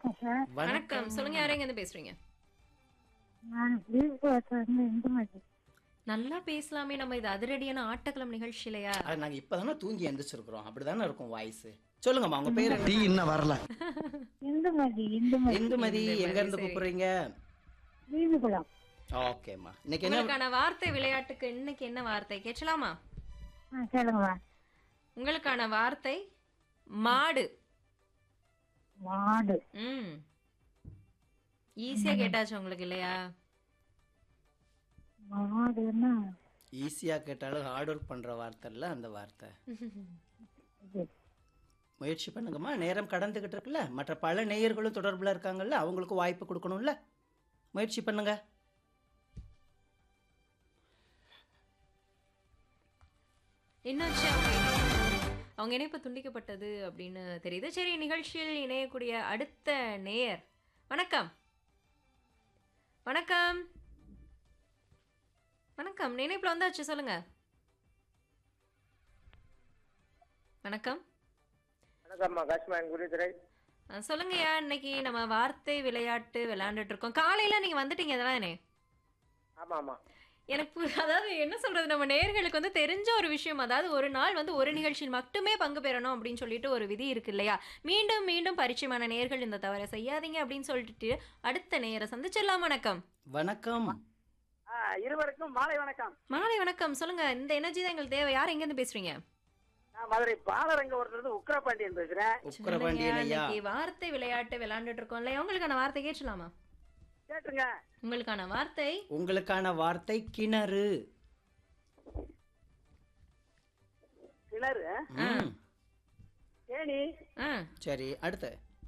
வணக்கம் சார் வணக்கம் சொல்லுங்க யாரும் எங்க இருந்து பேசுறீங்க நான் விழுப்புரத்துலேருந்து இந்துமதி நல்லா பேசலாமே நம்ம இது அதிரடியான ஆட்டக்கிழம் நிகழ்ச்சியிலையா அது நாங்க இப்பதானே தூங்கி எந்திரிச்சிருக்கிறோம் அப்படிதானே இருக்கும் வாய்ஸ் சொல்லுங்கம்மா உங்க பேரு டீ இன்னும் வரல இந்துமதி இந்துமதி இந்துமதி எங்க இருந்து சரி. கூப்பிடுறீங்க வீதிகுளம் ஓகேம்மா இன்னைக்கு என்ன உங்களுக்கான வார்த்தை விளையாட்டுக்கு இன்னைக்கு என்ன வார்த்தை கேட்கலாமா ஆ கேளுங்களா உங்களுக்கான வார்த்தை மாடு மாடு ம் ஈஸியா கேட்டாச்சு உங்களுக்கு இல்லையா மாடுன்னா ஈஸியா கேட்டாலும் ஹார்ட் ஒர்க் பண்ற வார்த்தை இல்ல அந்த வார்த்தை இது முயற்சி பண்ணுங்கம்மா நேரம் கடந்துகிட்டு இருக்குல்ல மற்ற பல நேயர்களும் தொடர்புல இருக்காங்கல்ல அவங்களுக்கு வாய்ப்பு கொடுக்கணும்ல முயற்சி பண்ணுங்க என்னாச்சு அவங்க இணைப்பு- அவங்க இணைப்பு துண்டிக்கப்பட்டது அப்படின்னு தெரியுது சரி நிகழ்ச்சியில் இணையக்கூடிய அடுத்த நேயர் வணக்கம் வணக்கம் வணக்கம் நினைப்புல வந்தாச்சு சொல்லுங்க வணக்கம் வணக்கம்மா காஷ்மான் குருதுரை ஆ, சொல்லுங்கய்யா இன்னைக்கு நம்ம வார்த்தை விளையாட்டு விளையாண்டுட்டு இருக்கோம் காலையில நீங்க வந்துட்டீங்க தானே ஆமா ஆமா எனக்கு பு- அதாவது என்ன சொல்றது நம்ம நேயர்களுக்கு வந்து தெரிஞ்ச ஒரு விஷயம் அதாவது ஒரு நாள் வந்து ஒரு நிகழ்ச்சியில் மட்டுமே பங்கு பெறணும் அப்படின்னு சொல்லிட்டு ஒரு விதி இருக்கு இல்லையா மீண்டும் மீண்டும் பரிச்சயமான நேயர்கள் இந்த தவறை செய்யாதீங்க அப்படின்னு சொல்லிட்டு அடுத்த நேயரை சந்திச்சிடலாம் வணக்கம் வணக்கம் ஆ, இருவருக்கும் மாலை வணக்கம் மாலை வணக்கம் சொல்லுங்க இந்த எனர்ஜி தான் எங்களுக்கு தேவை யார் எங்கேருந்து பேசுறீங்க நான் மதுரை பாலரங்க ஒருத்தர் உக்கரபாண்டியன் பேசுறேன் உக்கரபாண்டியன் சொல்லுங்க, ஐயா இன்னைக்கு வார்த்தை விளையாட்டு விளையாண்டுட்டு இருக்கோம் இல்லையா உங்களுக்கான வார்த்தை கேட்கலாமா கேட்டுங்க உங்களுக்கான வார்த்தை உங்களுக்கான வார்த்தை கிணறு கிணறு ம், தேனி ஆ சரி அடுத்து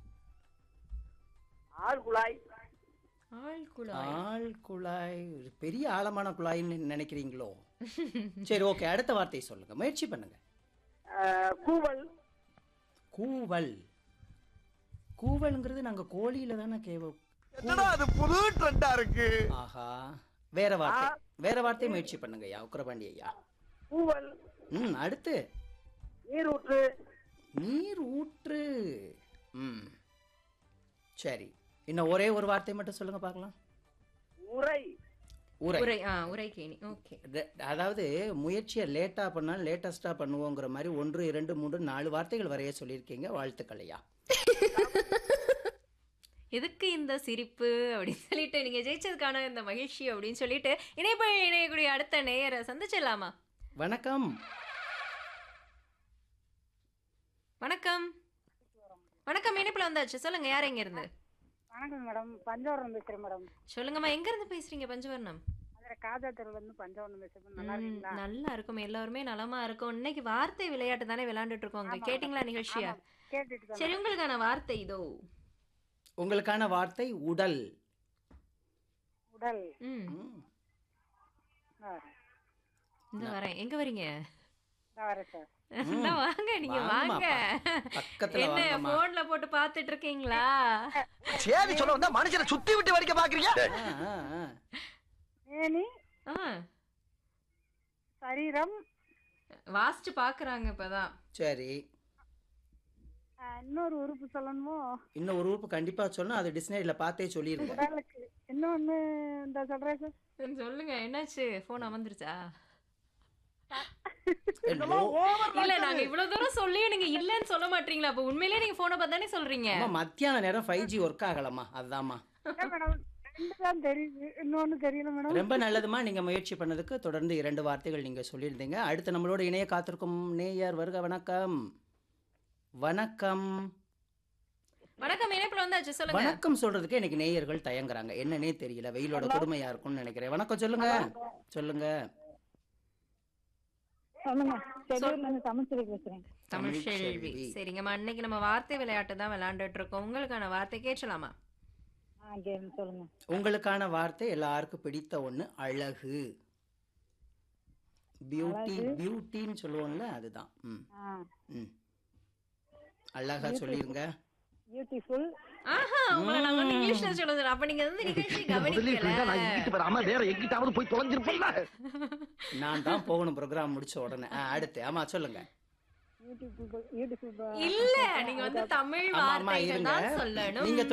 ஆள் குழாய் ஆள் குழாய் ஆள் குழாய் ஒரு பெரிய ஆழமான குழாய்ன்னு நினைக்கிறீங்களோ சரி ஓகே அடுத்த வார்த்தை சொல்லுங்க முயற்சி பண்ணுங்க ஆ, கூவல் கூவல் கூவல்ங்கிறது நாங்க கோழியில தானே கேவ என்னடா அது புது ட்ரெண்டா இருக்கு ஆஹா வேற வார்த்தை வேற வார்த்தை முயற்சி பண்ணுங்க ஐயா உக்கரபாண்டி ஐயா கூவல் ம் அடுத்து நீரூற்று நீர் ஊற்று ம் சரி இன்னும் ஒரே ஒரு வார்த்தை மட்டும் சொல்லுங்க பார்க்கலாம் உரை உரை உரை ஆ உரை கேணி ஓகே ரெ- அதாவது முயற்சியை லேட்டாக பண்ணாலும் லேட்டஸ்ட்டாக பண்ணுவோங்கிற மாதிரி ஒன்று இரண்டு மூன்று நாலு வார்த்தைகள் வரைய சொல்லியிருக்கீங்க வாழ்த்துக்கள் ஐயா எதுக்கு இந்த சிரிப்பு அப்படின்னு சொல்லிட்டு நீங்க ஜெயிச்சதுக்கான இந்த மகிழ்ச்சி அப்படின்னு சொல்லிட்டு இணைப்பு இணையக்கூடிய அடுத்த நேயரை சந்திச்சிடலாமா வணக்கம் வணக்கம் வணக்கம் இணைப்புல வந்தாச்சு சொல்லுங்க யார் எங்க இருந்து வணக்கம் மேடம் பஞ்சவரம் பேசுறேன் மேடம் சொல்லுங்கம்மா எங்க இருந்து பேசுறீங்க பஞ்சவர்ணம் அதில் காஜாத்தூர்ல இருந்து பஞ்சவரம் பேசுறேன் நல்லா ம், இருக்கீங்களா நல்லா இருக்கும் எல்லாருமே நலமா இருக்கும் இன்னைக்கு வார்த்தை விளையாட்டு தானே விளையாண்டுட்டு இருக்கோம் அங்க கேட்டிங்களா நிகழ்ச்சியா கேட்டுட்டு தான் சரி உங்களுக்கான வார்த்தை இதோ உங்களுக்கான வார்த்தை உடல் உடல் ம் ம், ஆ, இந்த வரேன் எங்க வரீங்க நான் வரேன் சார் இந்தா வாங்க நீங்க வாங்கம்மா, வாங்க பக்கத்துல என்ன வாங்கம்மா. போன்ல போட்டு பாத்துட்டு இருக்கீங்களா சேதி சொல்ல வந்தா மனுஷனை சுத்தி விட்டு வடிக்க பாக்குறீங்க ஆ, ஆ, ஆ. தேனி ஆ சரீரம் வாசிச்சு பாக்குறாங்க இப்பதான் சரி ஆ, இன்னொரு உறுப்பு சொல்லணுமோ இன்னும் ஒரு உறுப்பு கண்டிப்பா சொன்னா அது டிக்ஷனரியில பார்த்தே சொல்லிருங்க உடலுக்கு இன்னொன்னு இந்த சொல்றேன் சார் சரி, சொல்லுங்க என்னாச்சு போன் அமர்ந்துருச்சா இல்ல நாங்க இவ்வளவு தூரம் சொல்லியும் நீங்க இல்லன்னு சொல்ல மாட்டீங்களா அப்ப உண்மையிலேயே நீங்க போனை பார்த்தானே சொல்றீங்க அம்மா மத்தியான நேரம் ஃபைவ் ஜி ஒர்க் ஆகலாமா அதுதாம்மா மேடம் ரெண்டு தான் தெரியுது இன்னொன்னு தெரியல மேடம் ரொம்ப நல்லதுமா நீங்க முயற்சி பண்ணதுக்கு தொடர்ந்து இரண்டு வார்த்தைகள் நீங்க சொல்லியிருந்தீங்க அடுத்து நம்மளோட இணைய காத்திருக்கும் நேயர் வருக வணக்கம் வணக்கம் வணக்கம் இணைப்புல வந்தாச்சு சொல்லுங்க வணக்கம் சொல்றதுக்கு எனக்கு நேயர்கள் தயங்குறாங்க என்னன்னே தெரியல வெயிலோட கொடுமையா இருக்கும்னு நினைக்கிறேன் வணக்கம் சொல்லுங்க சொல்லுங்க சொல்லுங்க செடியூர்ல இருந்து தமிழ்ச்செல்வி பேசுறேன் தமிழ் தமிழ் செல்வி செல்வி. சரிங்கம்மா இன்னைக்கு நம்ம வார்த்தை விளையாட்டு தான் விளையாண்டுட்டு இருக்கோம் உங்களுக்கான வார்த்தை கேட்கலாமா ஆ கேம் சொல்லுங்க உங்களுக்கான வார்த்தை எல்லாருக்கும் பிடித்த ஒண்ணு அழகு பியூட்டி பியூட்டின்னு சொல்லுவோம்ல அதுதான் ம் ஆ ம் அழகா சொல்லிருங்க பியூட்டிஃபுல் ஆஹா உங்களை நாங்க வந்து இங்கிலீஷ்ல சொல்லுது அப்ப நீங்க வந்து நிகழ்ச்சி கவனிக்கல நான் இங்கிட்டு வராம வேற எங்கிட்டாவது போய் தொலைஞ்சிருப்பேன்ல நான் தான் போகணும் ப்ரோக்ராம் முடிச்ச உடனே ஆ, அடுத்து ஆமா சொல்லுங்க பியூட்டிஃபுல் பியூட்டிஃபுல் இல்ல நீங்க வந்து தமிழ் ஆமா ஆமா வார்த்தைகள் இருங்க தான் சொல்லணும் நீங்க